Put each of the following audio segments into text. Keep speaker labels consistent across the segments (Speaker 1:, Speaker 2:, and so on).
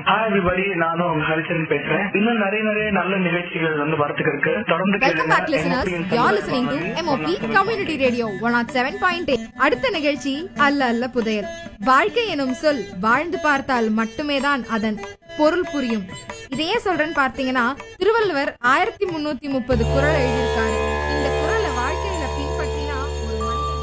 Speaker 1: hi everybody நானும் உங்க ஹரிச்சரன் பேசுறேன் இன்னும் நிறைய நிறைய நல்ல நிகழ்ச்சிகள் வந்து வரத்துக்கு இருக்கு தொடர்ந்து
Speaker 2: வெல்கம் பேக் லிசனர்ஸ்
Speaker 1: கேளுங்க
Speaker 2: you are listening to MOP community radio one nought seven point அடுத்த நிகழ்ச்சி அல்ல அல்ல புதையல் வாழ்க்கை எனும் சொல் வாழ்ந்து பார்த்தால் மட்டுமே தான் அதன் பொருள் புரியும் இதையே சொல்றேன்னு பார்த்தீங்கன்னா திருவள்ளுவர் ஆயிரத்தி முன்னூத்தி முப்பது குறள் எழுதியிருக்காரு இந்த குறளை வாழ்க்கையில பின்பற்றினா ஒரு மனிதன்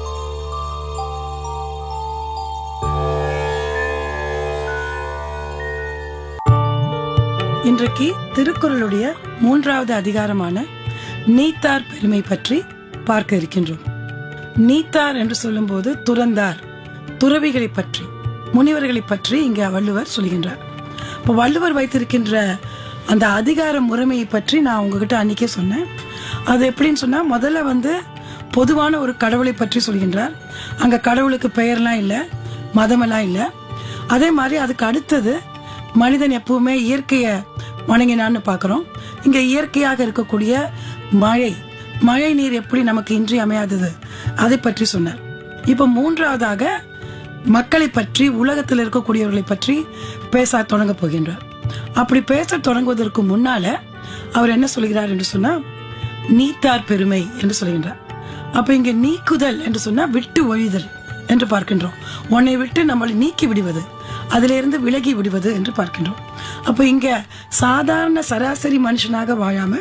Speaker 3: இன்றைக்கு திருக்குறளுடைய மூன்றாவது அதிகாரமான நீத்தார் பெருமை பற்றி பார்க்க இருக்கின்றோம் நீத்தார் என்று சொல்லும்போது துறந்தார் துறவிகளை பற்றி முனிவர்களை பற்றி இங்க வள்ளுவர் சொல்கின்றார் இப்போ வள்ளுவர் வைத்திருக்கின்ற அந்த அதிகார முறைமையை பற்றி நான் உங்ககிட்ட அன்னைக்கே சொன்னேன் அது எப்படின்னு சொன்னா முதல்ல வந்து பொதுவான ஒரு கடவுளை பற்றி சொல்கின்றார் அங்க கடவுளுக்கு பெயர்லாம் இல்லை மதமெல்லாம் இல்லை அதே மாதிரி அதுக்கு அடுத்தது மனிதன் எப்பவுமே இயற்கையை வணங்கினான்னு பார்க்கிறோம் இங்க இயற்கையாக இருக்கக்கூடிய மழை மழை நீர் எப்படி நமக்கு இன்றி அமையாதது அதை பற்றி சொன்னார் இப்ப மூன்றாவதாக மக்களை பற்றி உலகத்தில் இருக்கக்கூடியவர்களை பற்றி பேச தொடங்க போகின்றார் அப்படி பேச தொடங்குவதற்கு முன்னால அவர் என்ன சொல்கிறார் என்று சொன்னா நீத்தார் பெருமை என்று சொல்கின்றார் அப்ப இங்க நீக்குதல் என்று சொன்னா விட்டு ஒழிதல் என்று பார்க்கின்றோம் உன்னை விட்டு நம்மளை நீக்கி விடுவது அதிலிருந்து விலகி விடுவது என்று பார்க்கின்றோம் அப்ப இங்க சாதாரண சராசரி மனுஷனாக வாழாம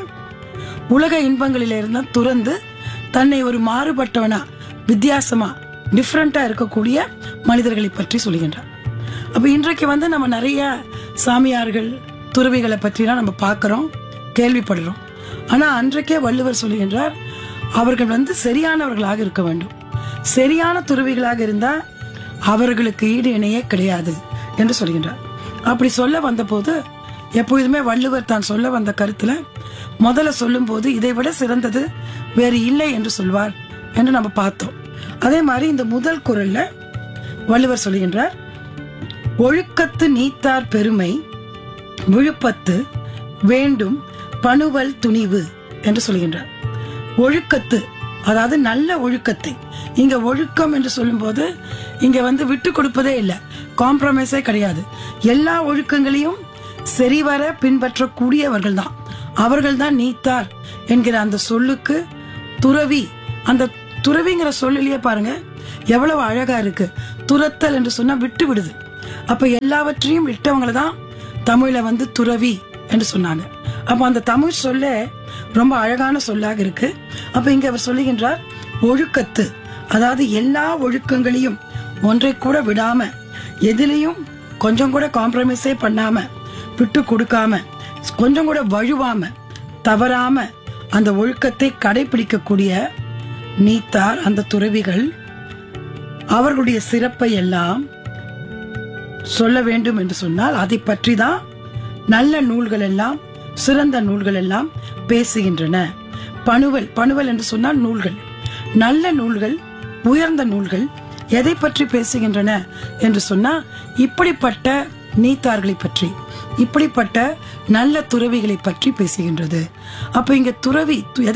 Speaker 3: உலக இன்பங்களிலிருந்து துறந்து தன்னை ஒரு மாறுபட்டவனா வித்தியாசமா டிஃப்ரெண்டா இருக்கக்கூடிய மனிதர்களை பற்றி சொல்கின்றார் அப்ப இன்றைக்கு வந்து நம்ம நிறைய சாமியார்கள் துறவிகளை பற்றிலாம் நம்ம பார்க்கிறோம் கேள்விப்படுறோம் ஆனா அன்றைக்கே வள்ளுவர் சொல்லுகின்றார் அவர்கள் வந்து சரியானவர்களாக இருக்க வேண்டும் சரியான துறவிகளாக இருந்தா அவர்களுக்கு ஈடு இணையே கிடையாது என்று சொல்கின்றார் அப்படி சொல்ல வந்தபோது எப்பொழுதுமே வள்ளுவர் தான் சொல்ல வந்த கருத்துல முதல்ல சொல்லும்போது இதை விட சிறந்தது வேறு இல்லை என்று சொல்வார் என்று நம்ம பார்த்தோம் அதே மாதிரி இந்த முதல் குரல்ல வள்ளுவர் சொல்கின்றார் ஒழுக்கத்து நீத்தார் பெருமை விழுப்பத்து வேண்டும் பணுவல் துணிவு என்று சொல்கின்றார் ஒழுக்கத்து அதாவது நல்ல ஒழுக்கத்தை இங்க ஒழுக்கம் என்று சொல்லும்போது இங்க வந்து விட்டு கொடுப்பதே இல்லை காம்ப்ரமைஸே கிடையாது எல்லா ஒழுக்கங்களையும் சரிவர பின்பற்றக்கூடியவர்கள் தான் அவர்கள் தான் நீத்தார் என்கிற அந்த சொல்லுக்கு துறவி அந்த துறவிங்கிற சொல்லிலேயே பாருங்க எவ்வளவு அழகா இருக்கு துரத்தல் என்று சொன்னா விட்டு விடுது அப்ப எல்லாவற்றையும் விட்டவங்களை தான் தமிழ்ல வந்து துறவி என்று சொன்னாங்க அப்ப அந்த தமிழ் சொல்ல ரொம்ப அழகான சொல்லாக இருக்கு அப்ப இங்க அவர் சொல்லுகின்றார் ஒழுக்கத்து அதாவது எல்லா ஒழுக்கங்களையும் ஒன்றை கூட விடாம எதிலையும் கொஞ்சம் கூட காம்ப்ரமைஸே பண்ணாம விட்டு கொடுக்காம கொஞ்சம் கூட வழுவாம தவறாம அந்த ஒழுக்கத்தை கடைபிடிக்கக்கூடிய நீத்தார் அந்த துறவிகள் அவர்களுடைய சிறப்பை எல்லாம் சொல்ல வேண்டும் என்று சொன்னால் அதை பற்றி தான் நல்ல நூல்கள் எல்லாம் சிறந்த நூல்கள் எல்லாம் பேசுகின்றன பணுவல் பணுவல் என்று சொன்னால் நூல்கள் நல்ல நூல்கள் உயர்ந்த நூல்கள் எதை பற்றி பேசுகின்றன என்று சொன்னா இப்படிப்பட்ட நீத்தார்களை பற்றி இப்படிப்பட்ட நல்ல துறவிகளை பற்றி பேசுகின்றது அப்ப இங்க துறவி எதை